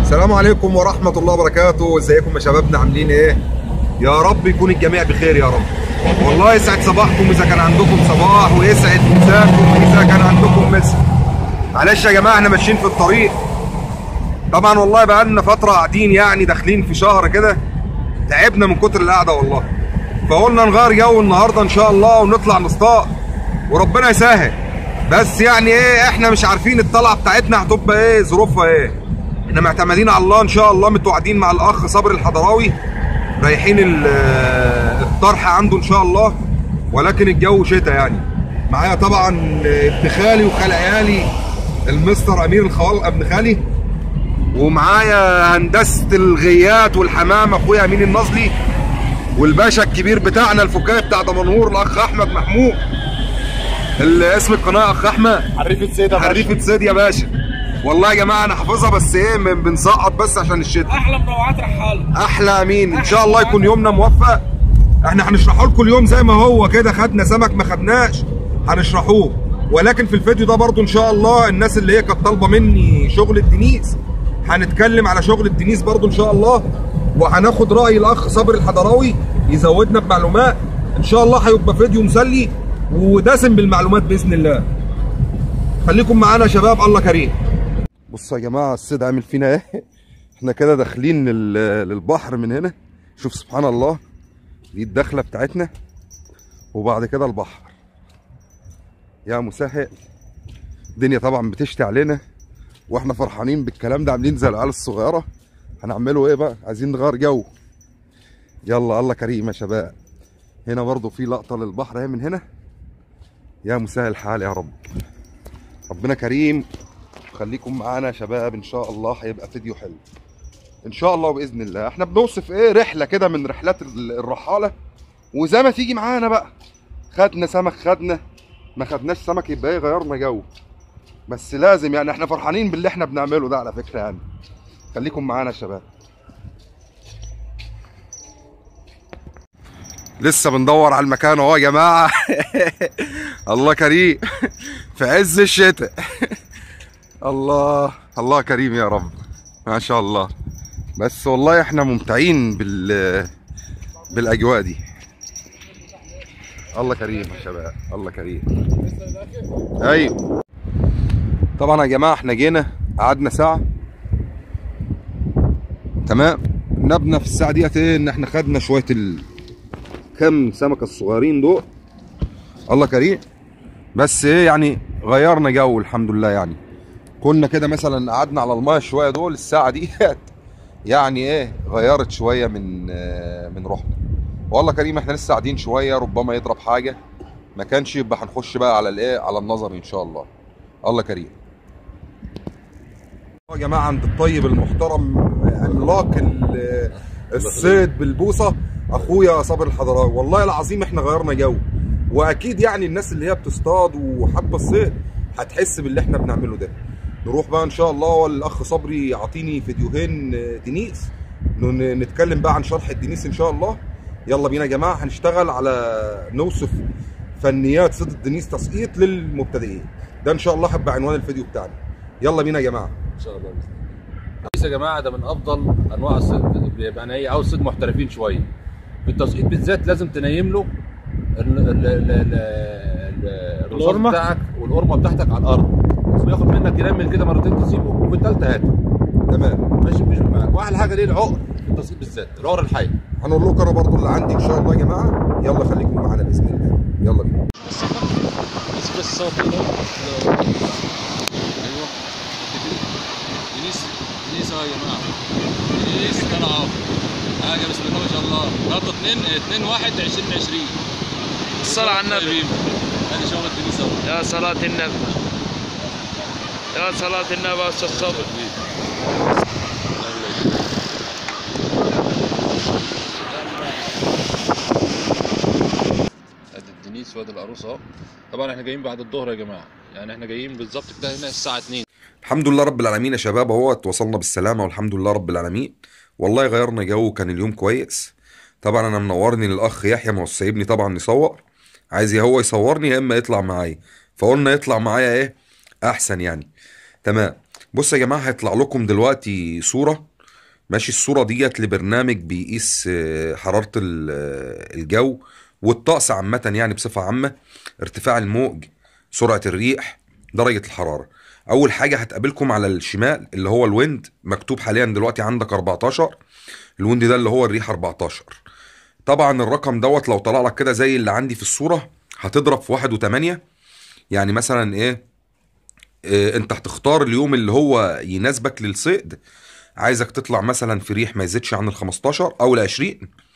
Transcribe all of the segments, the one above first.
السلام عليكم ورحمة الله وبركاته ازيكم يا شبابنا عاملين ايه يا رب يكون الجميع بخير يا رب والله يسعد صباحكم اذا كان عندكم صباح ويسعد مساكم اذا كان عندكم مساء معلش يا جماعة احنا ماشيين في الطريق طبعا والله بقى لنا فترة قاعدين يعني داخلين في شهر كده تعبنا من كتر القعدة والله فقلنا نغير جو النهاردة ان شاء الله ونطلع نصطاد وربنا يسهل بس يعني ايه احنا مش عارفين الطلعة بتاعتنا هتبقى ايه ظروفها ايه احنا معتمدين على الله ان شاء الله متوعدين مع الاخ صبري الحضراوي رايحين ال- الطرح عنده ان شاء الله ولكن الجو شتاء يعني معايا طبعا ابن خالي وخال عيالي المستر امير الخوال ابن خالي ومعايا هندسه الغيات والحمام اخويا امين النصلي والباشا الكبير بتاعنا الفكاهي بتاع دمنهور الاخ احمد محمود ال- اسم القناه اخ احمد حريفة سيدة حريفه صيد يا باشا والله يا جماعه انا حافظها بس ايه من- بنسقط بس عشان الشتاء احلى مروعات رحاله احلى امين ان شاء الله يكون يومنا موفق احنا هنشرحه لكم اليوم زي ما هو كده خدنا سمك ما خدناش هنشرحوه ولكن في الفيديو ده برضو ان شاء الله الناس اللي هي كانت طالبه مني شغل الدنيس هنتكلم على شغل الدنيس برضو ان شاء الله وهناخد راي الاخ صابر الحضراوي يزودنا بمعلومات ان شاء الله هيبقى فيديو مسلي ودسم بالمعلومات باذن الله خليكم معانا يا شباب الله كريم بصوا يا جماعه الصيد عامل فينا ايه احنا كده داخلين لل- للبحر من هنا شوف سبحان الله دي الدخله بتاعتنا وبعد كده البحر يا مسهل الدنيا طبعا بتشتي علينا واحنا فرحانين بالكلام ده عاملين زي العيال الصغيره هنعمله ايه بقى عايزين نغير جو يلا الله كريم يا شباب هنا برضو في لقطه للبحر اهي من هنا يا مسهل الحال يا رب ربنا كريم خليكم معانا يا شباب ان شاء الله هيبقى فيديو حلو ان شاء الله باذن الله احنا بنوصف ايه رحله كده من رحلات ال- الرحاله وزي ما تيجي معانا بقى خدنا سمك خدنا ما خدناش سمك يبقى ايه غيرنا جو بس لازم يعني احنا فرحانين باللي احنا بنعمله ده على فكره يعني خليكم معانا يا شباب لسه بندور على المكان اهو يا جماعه الله كريم في عز الشتاء الله الله كريم يا رب ما شاء الله بس والله احنا ممتعين بال بالاجواء دي الله كريم يا شباب الله كريم ايوه طبعا يا جماعه احنا جينا قعدنا ساعه تمام نبنا في الساعه ديت ايه ان احنا خدنا شويه ال... كم سمكه الصغيرين دول الله كريم بس ايه يعني غيرنا جو الحمد لله يعني كنا كده مثلا قعدنا على المايه شويه دول الساعه دي يعني ايه غيرت شويه من آه، من روحنا والله كريم احنا لسه قاعدين شويه ربما يضرب حاجه ما كانش يبقى هنخش بقى على الايه على النظر ان شاء الله الله كريم يا جماعه عند الطيب المحترم عملاق ال- الصيد بالبوصه اخويا صابر الحضراوي والله العظيم احنا غيرنا جو واكيد يعني الناس اللي هي بتصطاد وحابه الصيد هتحس باللي احنا بنعمله ده نروح بقى ان شاء الله والاخ صبري يعطيني فيديوهين دنيس ن- نتكلم بقى عن شرح الدنيس ان شاء الله يلا بينا يا جماعه هنشتغل على نوصف فنيات صيد الدنيس تسقيط للمبتدئين ده ان شاء الله هيبقى عنوان الفيديو بتاعنا يلا بينا يا جماعه ان شاء الله بإذن الله. الدنيس يا جماعه ده من افضل انواع الصيد يعني هي عاوز صيد محترفين شويه في التسقيط بالذات لازم تنيم له ال- ال- ال- ال- ال- الرصاص القرمة؟ بتاعك والقرمه بتاعتك على الارض بياخد منك ينمل كده مرتين تسيبه وفي الثالثه هاته تمام ماشي مش معاك واحلى حاجه ليه العقر في التسقيط بالذات العقر الحي هنقول لكم انا برضو اللي عندي ان شاء الله يا جماعه يلا خليكم معانا باذن الله يلا بينا بس بس صوت ايوه دنيس دنيس اهو يا جماعه دنيس طلع حاجه بسم الله ما شاء الله غلطه 2 2 1 2020 الصلاة على النبي هذه شغل الدنيس اهو يا صلاة النبي يا صلاة النبي يا أستاذ صبر ادي الدنيس وادي العروس اهو طبعا احنا جايين بعد الظهر يا جماعه يعني احنا جايين بالظبط كده هنا الساعه 2 الحمد لله رب العالمين يا شباب اهو وصلنا بالسلامه والحمد لله رب العالمين والله غيرنا جو كان اليوم كويس طبعا انا منورني للاخ يحيى ما هو سايبني طبعا نصور عايز يا هو يصورني يا اما يطلع معايا فقلنا يطلع معايا ايه احسن يعني تمام بص يا جماعة هيطلع لكم دلوقتي صورة ماشي الصورة ديت لبرنامج بيقيس آه، حرارة ال- آه، الجو والطقس عامة يعني بصفة عامة ارتفاع الموج سرعة الريح درجة الحرارة أول حاجة هتقابلكم على الشمال اللي هو الويند مكتوب حاليا دلوقتي عندك 14 الويند ده اللي هو الريح 14 طبعا الرقم دوت لو طلع لك كده زي اللي عندي في الصورة هتضرب في واحد وتمانية يعني مثلا ايه آه، انت هتختار اليوم اللي هو يناسبك للصيد عايزك تطلع مثلا في ريح ما يزيدش عن ال 15 او ال 20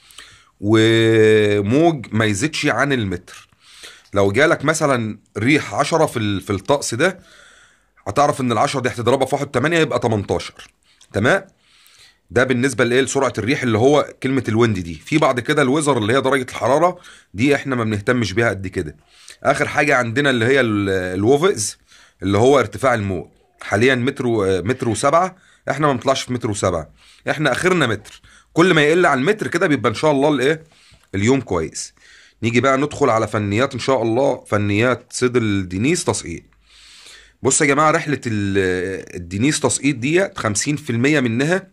وموج ما يزيدش عن المتر لو جالك مثلا ريح 10 في ال- في الطقس ده هتعرف ان ال 10 دي هتضربها في 1 8 يبقى 18 تمام ده بالنسبه لايه لسرعه الريح اللي هو كلمه الويند دي في بعد كده الويزر اللي هي درجه الحراره دي احنا ما بنهتمش بيها قد كده اخر حاجه عندنا اللي هي ال- الووفز اللي هو ارتفاع الموج حاليا متر و- متر وسبعة احنا ما بنطلعش في متر وسبعة احنا اخرنا متر كل ما يقل عن المتر كده بيبقى ان شاء الله الايه اليوم كويس نيجي بقى ندخل على فنيات ان شاء الله فنيات صيد الدنيس تسقيط بص يا جماعه رحله ال- الدنيس تسقيط ديت 50% منها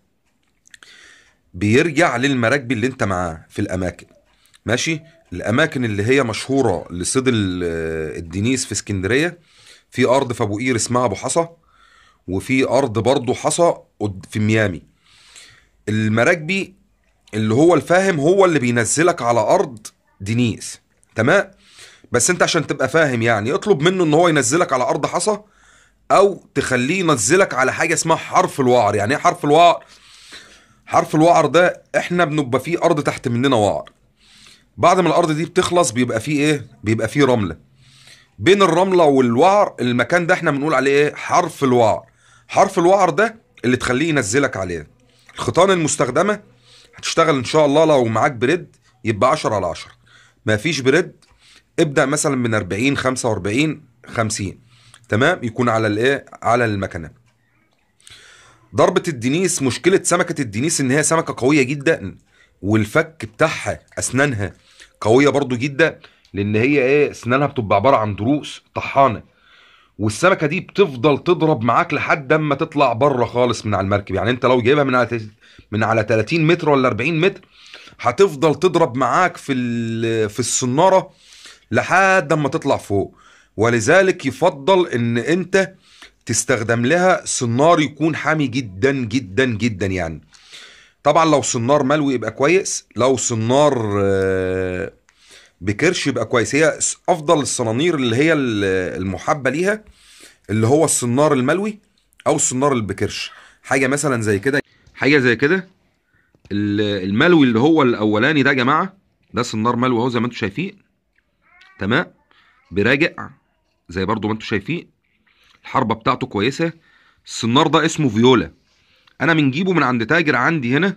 بيرجع للمراكب اللي انت معاه في الاماكن ماشي الاماكن اللي هي مشهوره لصيد ال- الدنيس في اسكندريه في ارض في ابو قير اسمها ابو حصى وفي ارض برضه حصى قد- في ميامي المراكبي اللي هو الفاهم هو اللي بينزلك على ارض دنيس تمام بس انت عشان تبقى فاهم يعني اطلب منه ان هو ينزلك على ارض حصى او تخليه ينزلك على حاجه اسمها حرف الوعر يعني ايه حرف الوعر حرف الوعر ده احنا بنبقى فيه ارض تحت مننا وعر بعد ما الارض دي بتخلص بيبقى فيه ايه بيبقى فيه رمله بين الرمله والوعر المكان ده احنا بنقول عليه ايه حرف الوعر حرف الوعر ده اللي تخليه ينزلك عليه الخيطان المستخدمه هتشتغل ان شاء الله لو معاك بريد يبقى 10 على 10 ما فيش بريد ابدا مثلا من 40 45 50 تمام يكون على الايه على المكنه ضربة الدنيس مشكلة سمكة الدنيس ان هي سمكة قوية جدا والفك بتاعها اسنانها قوية برضو جدا لان هي ايه اسنانها بتبقى عبارة عن ضروس طحانة والسمكة دي بتفضل تضرب معاك لحد اما تطلع بره خالص من على المركب يعني انت لو جايبها من على تس- من على 30 متر ولا 40 متر هتفضل تضرب معاك في ال- في السنارة لحد اما تطلع فوق ولذلك يفضل ان انت تستخدم لها سنار يكون حامي جدا جدا جدا يعني طبعا لو سنار ملوي يبقى كويس لو سنار آه، بكرش يبقى كويس هي س- افضل الصنانير اللي هي ال- المحبه ليها اللي هو السنار الملوي او السنار اللي بكرش حاجه مثلا زي كده حاجه زي كده ال- الملوي اللي هو الاولاني ده يا جماعه ده سنار ملوي اهو زي ما انتم شايفين تمام براجع زي برضو ما انتم شايفين الحربه بتاعته كويسه السنار ده اسمه فيولا انا بنجيبه من عند تاجر عندي هنا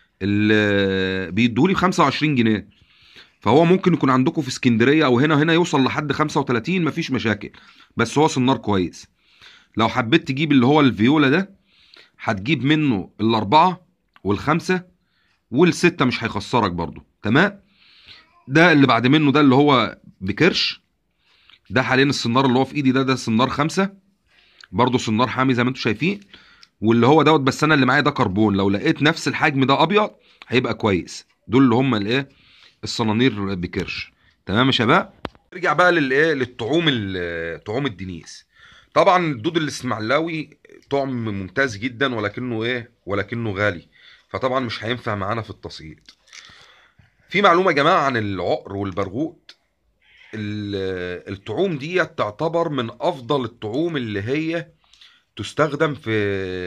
اللي بيديهولي ب 25 جنيه فهو ممكن يكون عندكم في اسكندريه او هنا هنا يوصل لحد 35 مفيش مشاكل بس هو سنار كويس لو حبيت تجيب اللي هو الفيولا ده هتجيب منه الاربعه والخمسه والسته مش هيخسرك برضو تمام ده اللي بعد منه ده اللي هو بكرش ده حاليا السنار اللي هو في ايدي ده ده سنار خمسة برضه سنار حامي زي ما انتم شايفين واللي هو دوت بس انا اللي معايا ده كربون لو لقيت نفس الحجم ده ابيض هيبقى كويس دول اللي هم الايه الصنانير بكرش تمام يا شباب نرجع بقى للايه للطعوم ال- طعوم الدنيس طبعا الدود الاسماعيلاوي طعم ممتاز جدا ولكنه ايه ولكنه غالي فطبعا مش هينفع معانا في التصيد في معلومه يا جماعه عن العقر والبرغوث ال- الطعوم دي تعتبر من افضل الطعوم اللي هي تستخدم في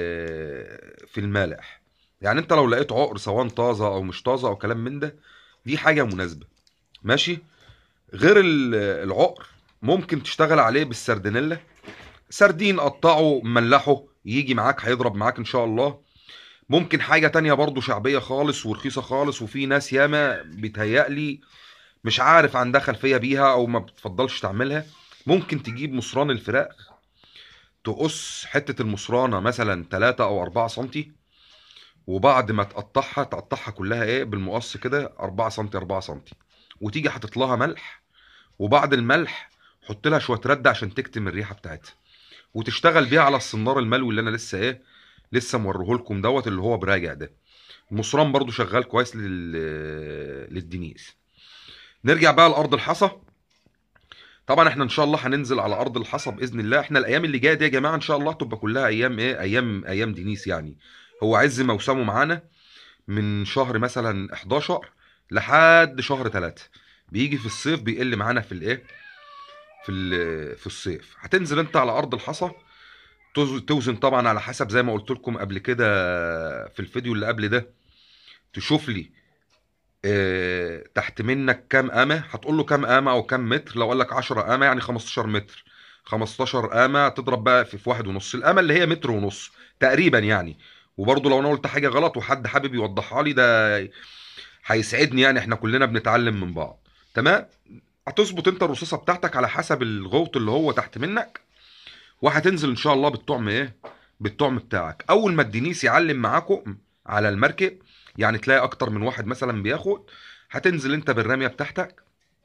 في المالح يعني انت لو لقيت عقر سواء طازه او مش طازه او كلام من ده دي حاجه مناسبه ماشي غير ال- العقر ممكن تشتغل عليه بالسردينيلا سردين قطعه ملحه يجي معاك هيضرب معاك ان شاء الله ممكن حاجة تانية برضو شعبية خالص ورخيصة خالص وفي ناس ياما بيتهيألي مش عارف عندها خلفية بيها او ما بتفضلش تعملها ممكن تجيب مصران الفراخ تقص حتة المصرانة مثلا 3 او 4 سنتي وبعد ما تقطعها تقطعها كلها ايه بالمقص كده 4 سنتي 4 سنتي وتيجي حاطط لها ملح وبعد الملح حط لها شوية رد عشان تكتم الريحة بتاعتها وتشتغل بيها على السنار الملوي اللي انا لسه ايه لسه موريه لكم دوت اللي هو براجع ده المصران برضو شغال كويس لل... للدنيس نرجع بقى لارض الحصى طبعا احنا ان شاء الله هننزل على ارض الحصى باذن الله احنا الايام اللي جايه دي يا جماعه ان شاء الله تبقى كلها ايام ايه ايام ايام دينيس يعني هو عز موسمه معانا من شهر مثلا 11 لحد شهر 3 بيجي في الصيف بيقل معانا في الايه في ال- في الصيف هتنزل انت على ارض الحصى توز- توزن طبعا على حسب زي ما قلت لكم قبل كده في الفيديو اللي قبل ده تشوف لي اه تحت منك كام قامه هتقول له كام قامه او كام متر لو قال لك 10 قامه يعني 15 متر 15 قامه تضرب بقى في, في واحد ونص القامه اللي هي متر ونص تقريبا يعني وبرضه لو انا قلت حاجه غلط وحد حابب يوضحها لي ده هيسعدني يعني احنا كلنا بنتعلم من بعض تمام هتظبط انت الرصاصه بتاعتك على حسب الغوط اللي هو تحت منك وهتنزل ان شاء الله بالطعم ايه بالطعم بتاعك اول ما الدنيس يعلم معاكم على المركب يعني تلاقي اكتر من واحد مثلا بياخد هتنزل انت بالرميه بتاعتك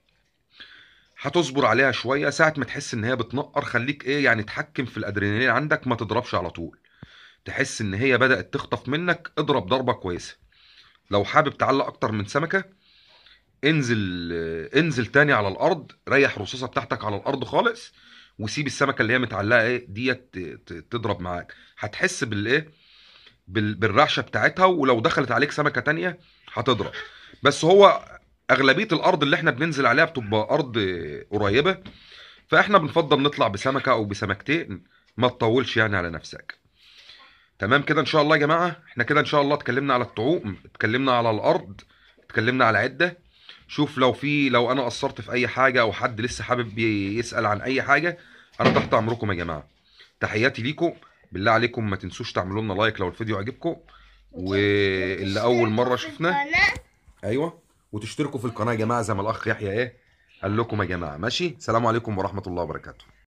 هتصبر عليها شويه ساعه ما تحس ان هي بتنقر خليك ايه يعني تحكم في الادرينالين عندك ما تضربش على طول تحس ان هي بدات تخطف منك اضرب ضربه كويسه لو حابب تعلق اكتر من سمكه انزل انزل تاني على الارض ريح الرصاصه بتاعتك على الارض خالص وسيب السمكه اللي هي متعلقه ايه ديت ت- ت- تضرب معاك هتحس بالايه بال- بالرعشه بتاعتها ولو دخلت عليك سمكه تانية هتضرب بس هو اغلبيه الارض اللي احنا بننزل عليها بتبقى ارض قريبه فاحنا بنفضل نطلع بسمكه او بسمكتين ما تطولش يعني على نفسك تمام كده ان شاء الله يا جماعه احنا كده ان شاء الله اتكلمنا على الطعوم اتكلمنا على الارض اتكلمنا على عده شوف لو في لو انا قصرت في اي حاجه او حد لسه حابب يسال عن اي حاجه انا تحت امركم يا جماعه تحياتي ليكم بالله عليكم ما تنسوش تعملوا لنا لايك لو الفيديو عجبكم واللي اول مره شفنا ايوه وتشتركوا في القناه يا جماعه زي ما الاخ يحيى ايه قال لكم يا جماعه ماشي سلام عليكم ورحمه الله وبركاته